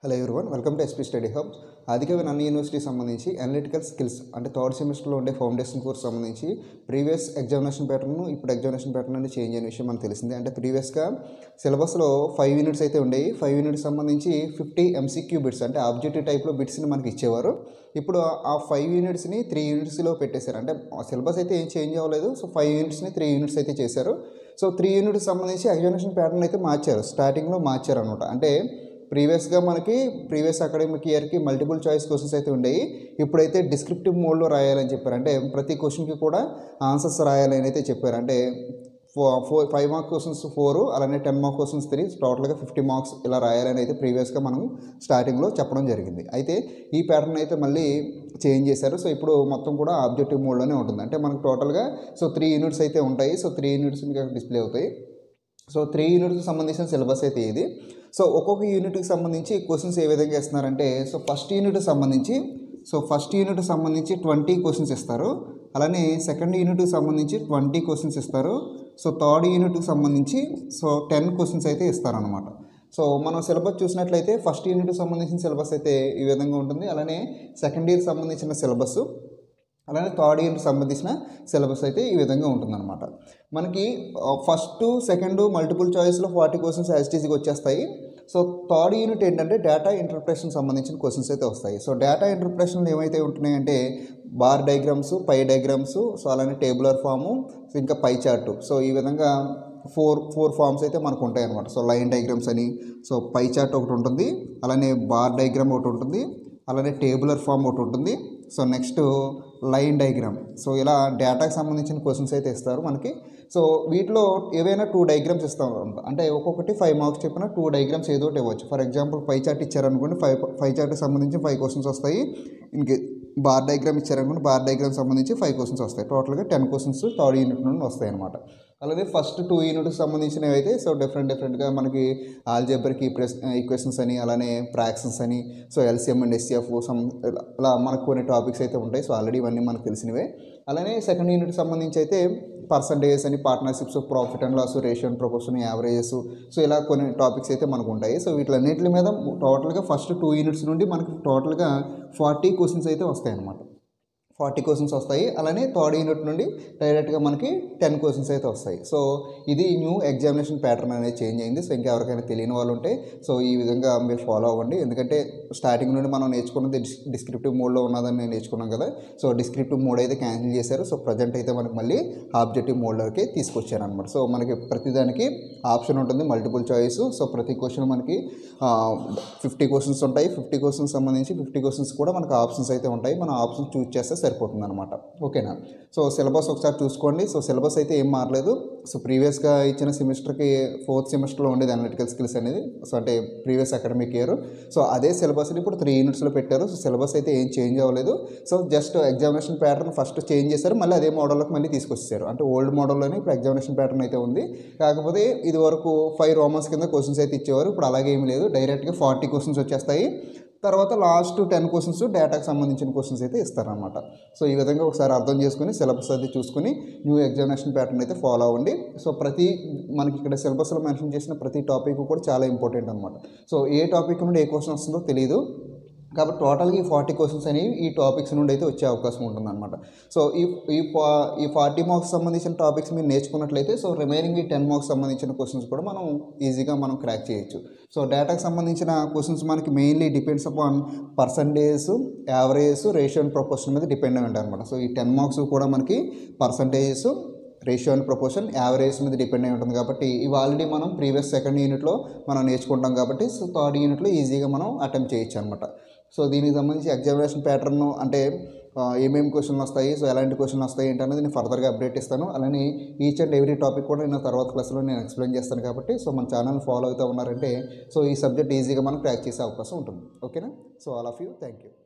hello everyone welcome to SP study hub Adikavi అన్ని university సంబంధించి analytical skills అంటే third సెమిస్టర్లో ఉండే ఫౌండేషన్ కోర్స్ సంబంధించి ప్రీవియస్ ఎగ్జామినేషన్ ప్యాటర్న్ ఇప్పుడు ఎగ్జామినేషన్ ప్యాటర్న్ అనేది చేంజ్ అయిన విషయం మనకు తెలిసిందే అంటే ప్రీవియస్గా సిలబస్లో ఫైవ్ యూనిట్స్ అయితే ఉండేవి ఫైవ్ యూనిట్స్ సంబంధించి ఫిఫ్టీ ఎంసీక్యూ బిట్స్ అంటే ఆబ్జెక్టివ్ టైప్లో బిట్స్ని మనకి ఇచ్చేవారు ఇప్పుడు ఆ ఫైవ్ యూనిట్స్ని త్రీ యూనిట్స్లో పెట్టేశారు అంటే సిలబస్ అయితే ఏం చేంజ్ అవ్వలేదు సో ఫైవ్ యూనిట్స్ని త్రీ యూనిట్స్ అయితే చేశారు సో త్రీ యూనిట్స్ సంబంధించి ఎగ్జామినేషన్ ప్యాటర్న్ అయితే మార్చారు స్టార్టింగ్లో మార్చారు అనమాట అంటే ప్రీవియస్గా మనకి ప్రీవియస్ అకాడమిక్ ఇయర్కి మల్టిపుల్ చాయిస్ క్వశ్చన్స్ అయితే ఉండేవి ఇప్పుడైతే డిస్క్రిప్టివ్ మోడ్లో రాయాలని చెప్పారు అంటే ప్రతి క్వశ్చన్కి కూడా ఆన్సర్స్ రాయాలని అయితే చెప్పారు అంటే four four five mark questions four అలానే టెన్ మార్క్ క్వశ్చన్స్ త్రీ టోటల్గా ఫిఫ్టీ మార్క్స్ ఇలా రాయాలని అయితే ప్రీవియస్గా మనం స్టార్టింగ్లో చెప్పడం జరిగింది అయితే ఈ ప్యాటర్న్ అయితే మళ్ళీ చేంజ్ చేశారు సో ఇప్పుడు మొత్తం కూడా ఆబ్జెక్టివ్ మోడ్లోనే ఉంటుంది అంటే మనకు టోటల్గా సో త్రీ యూనిట్స్ అయితే ఉంటాయి సో త్రీ యూనిట్స్ మీకు డిస్ప్లే అవుతాయి సో త్రీ యూనిట్కి సంబంధించిన సిలబస్ అయితే ఇది సో ఒక్కొక్క యూనిట్కి సంబంధించి క్వశ్చన్స్ ఏ విధంగా ఇస్తున్నారంటే సో ఫస్ట్ యూనిట్కి సంబంధించి సో ఫస్ట్ యూనిట్కి సంబంధించి ట్వంటీ క్వశ్చన్స్ ఇస్తారు అలానే సెకండ్ యూనిట్కి సంబంధించి ట్వంటీ క్వశ్చన్స్ ఇస్తారు సో థర్డ్ యూనిట్కి సంబంధించి సో టెన్ క్వశ్చన్స్ అయితే ఇస్తారనమాట సో మనం సిలబస్ చూసినట్లయితే ఫస్ట్ యూనిట్కి సంబంధించిన సిలబస్ అయితే ఈ విధంగా ఉంటుంది అలానే సెకండ్ ఇయర్కి సంబంధించిన సిలబస్ అలానే థర్డ్ ఇయర్కి సంబంధించిన సిలబస్ అయితే ఈ విధంగా ఉంటుందన్నమాట మనకి ఫస్ట్ సెకండ్ మల్టిపుల్ చాయిస్లో ఫార్టీ క్వశ్చన్స్ యాజిటీసీకి వచ్చేస్తాయి సో థర్డ్ యూనిట్ ఏంటంటే డేటా ఇంటర్ప్రిటేషన్ సంబంధించిన క్వశ్చన్స్ అయితే వస్తాయి సో డేటా ఇంటర్ప్రిటేషన్లు ఏమైతే ఉంటున్నాయంటే bar diagrams pie diagrams so అలానే టేబులర్ ఫాము ఇంకా పై చార్టు సో ఈ విధంగా ఫోర్ ఫోర్ ఫామ్స్ అయితే మనకు ఉంటాయి అనమాట సో లైన్ డయాగ్రామ్స్ అని సో పై చార్ట్ ఒకటి ఉంటుంది అలానే బార్ డయాగ్రామ్ ఒకటి ఉంటుంది అలానే టేబులర్ ఫామ్ ఒకటి ఉంటుంది so next line diagram so ఇలా డేటాకి సంబంధించిన క్వశ్చన్స్ అయితే ఇస్తారు మనకి సో వీటిలో ఏవైనా టూ డయాగ్రామ్స్ ఇస్తాం అంటే ఒక్కొక్కటి ఫైవ్ మార్క్స్ చెప్పిన టూ డయాగ్రామ్స్ ఏదో ఒకటి ఇవ్వచ్చు ఫర్ ఎగ్జాంపుల్ ఫైవ్ చార్ట్ ఇచ్చారనుకోండి ఫైవ్ ఫైవ్ చార్ట్కి సంబంధించి ఫైవ్ క్వశ్చన్స్ వస్తాయి ఇంకే బార్ డయాగ్రామ్ ఇచ్చారనుకోండి బార్ డయాగ్రామ్ సంబంధించి ఫైవ్ క్వశ్చన్స్ వస్తాయి టోటల్గా టెన్ క్వశ్చన్స్ థర్డ్ యూనిట్ నుండి వస్తాయి అనమాట అలాగే ఫస్ట్ టూ యూనిట్కి సంబంధించినవి అయితే సో డిఫరెంట్ డిఫరెంట్గా మనకి ఆల్జెబ్రిక్ ఈక్వెస్ ఈక్వేషన్స్ అని అలానే ఫ్రాక్షన్స్ అని so LCM and HCF some అలా మనకు కొన్ని టాపిక్స్ అయితే ఉంటాయి సో ఆల్రెడీ ఇవన్నీ మనకు తెలిసినవే అలానే సెకండ్ యూనిట్ సంబంధించి అయితే పర్సంటేజెస్ అని partnerships profit and loss ratio and proportion averages so ఇలా కొన్ని టాపిక్స్ అయితే మనకు ఉంటాయి సో వీటిలన్నింటి మీద టోటల్గా ఫస్ట్ టూ యూనిట్స్ నుండి మనకి టోటల్గా ఫార్టీ క్వశ్చన్స్ అయితే వస్తాయి అన్నమాట ఫార్టీ క్వశ్చన్స్ వస్తాయి అలానే థర్డ్ యూనిట్ నుండి డైరెక్ట్గా మనకి టెన్ క్వశ్చన్స్ అయితే వస్తాయి సో ఇది న్యూ ఎగ్జామినేషన్ ప్యాటర్న్ అనేది చేంజ్ అయింది సో ఇంకా ఎవరికైనా తెలియని వాళ్ళు ఉంటే సో ఈ విధంగా మీరు ఫాలో అవ్వండి ఎందుకంటే స్టార్టింగ్ నుండి మనం నేర్చుకున్నది డిస్క్రిప్టివ్ మోడ్లో ఉన్నదని నేను నేర్చుకున్నాం కదా సో డిస్క్రిప్టివ్ మోడ్ అయితే క్యాన్సిల్ చేశారు సో ప్రజెంట్ అయితే మనకి మళ్ళీ ఆబ్జెక్టివ్ మోడ్లోకి తీసుకొచ్చారు అనమాట సో మనకి ప్రతిదానికి ఆప్షన్ ఉంటుంది మల్టిపుల్ చాయిస్ సో ప్రతి క్వశ్చన్ మనకి ఫిఫ్టీ క్వశ్చన్స్ ఉంటాయి ఫిఫ్టీ క్వశ్చన్స్ సంబంధించి ఫిఫ్టీ క్వశ్చన్స్ కూడా మనకు ఆప్షన్స్ అయితే ఉంటాయి మనం ఆప్షన్స్ చూస్ చేస్తే సరిపోతుంది అనమాట ఓకేనా సో సిలబస్ ఒకసారి చూసుకోండి సో సిలబస్ అయితే ఏం మారలేదు సో ప్రీవియస్గా ఇచ్చిన సెమిస్టర్కి ఫోర్త్ సెమిస్టర్లో ఉండేది అనలిటికల్ స్కిల్స్ అనేది సో అంటే ప్రీవియస్ అకాడమిక్ ఇయర్ సో అదే సిలబస్ని ఇప్పుడు త్రీ యూనిట్స్లో పెట్టారు సో సిలబస్ అయితే ఏం చేంజ్ అవ్వలేదు so just examination pattern first change చేశారు మళ్ళీ అదే మోడల్లోకి మళ్ళీ తీసుకొచ్చారు అంటే ఓల్డ్ మోడల్లోనే ఇప్పుడు ఎగ్జామినేషన్ ప్యాటర్న్ అయితే ఉంది కాకపోతే ఇది వరకు ఫైవ్ రోమన్స్ కింద క్వశ్చన్స్ అయితే ఇచ్చేవారు ఇప్పుడు అలాగే ఏమి లేదు డైరెక్ట్గా ఫార్టీ క్వశ్చన్స్ వచ్చేస్తాయి తర్వాత లాస్ట్ టెన్ క్వశ్చన్స్ డేటాకి సంబంధించిన క్వశ్చన్స్ అయితే ఇస్తారనమాట సో ఈ విధంగా ఒకసారి అర్థం చేసుకుని సిలబస్ అది చూసుకుని న్యూ ఎగ్జామినేషన్ ప్యాటర్న్ అయితే ఫాలో అవ్వండి సో ప్రతి మనకి ఇక్కడ సిలబస్లో మెన్షన్ చేసిన ప్రతి టాపిక్ కూడా చాలా ఇంపార్టెంట్ అనమాట సో ఏ టాపిక్ నుండి ఏ క్వశ్చన్ వస్తుందో తెలియదు కాబట్టి టోటల్గా ఈ ఫార్టీ క్వశ్చన్స్ అనేవి ఈ టాపిక్స్ నుండి అయితే వచ్చే అవకాశం ఉంటుందన్నమాట సో ఈ ఈ ఫా- ఈ ఫార్టీ మార్క్స్ సంబంధించిన టాపిక్స్ మీరు నేర్చుకున్నట్లయితే సో రిమైనింగ్ ఈ టెన్ మార్క్స్ సంబంధించిన క్వశ్చన్స్ కూడా మనం ఈజీగా మనం క్రాక్ చేయొచ్చు సో డేటాకి సంబంధించిన క్వశ్చన్స్ మనకి mainly depends upon percentage average ratio and proportion మీద డిపెండ్ అయి ఉంటాయి అనమాట సో ఈ టెన్ మార్క్స్ కూడా మనకి percentages ratio and proportion average మీద డిపెండ్ అయి ఉంటుంది కాబట్టి ఇవి ఆల్రెడీ మనం ప్రీవియస్ సెకండ్ యూనిట్లో మనం నేర్చుకుంటాం కాబట్టి సో థర్డ్ యూనిట్లో ఈజీగా మనం అటెంప్ట్ చేయొచ్చు అనమాట సో దీనికి సంబంధించి ఎగ్జామినేషన్ ప్యాటర్న్ అంటే ఆ, ఏమేమి క్వశ్చన్లు వస్తాయి సో ఎలాంటి క్వశ్చన్లు వస్తాయి ఏంటనేది నేను ఫర్దర్గా అప్డేట్ ఇస్తాను అలానే ఈచ్ అండ్ ఎవ్రీ టాపిక్ కూడా నేను తర్వాత క్లాస్లో నేను ఎక్స్ప్లెయిన్ చేస్తాను కాబట్టి సో మన ఛానల్ ఫాలో అవుతూ ఉన్నారంటే సో ఈ సబ్జెక్ట్ ఈజీగా మనం క్రాక్ చేసే అవకాశం ఉంటుంది ఓకేనా so all of you thank you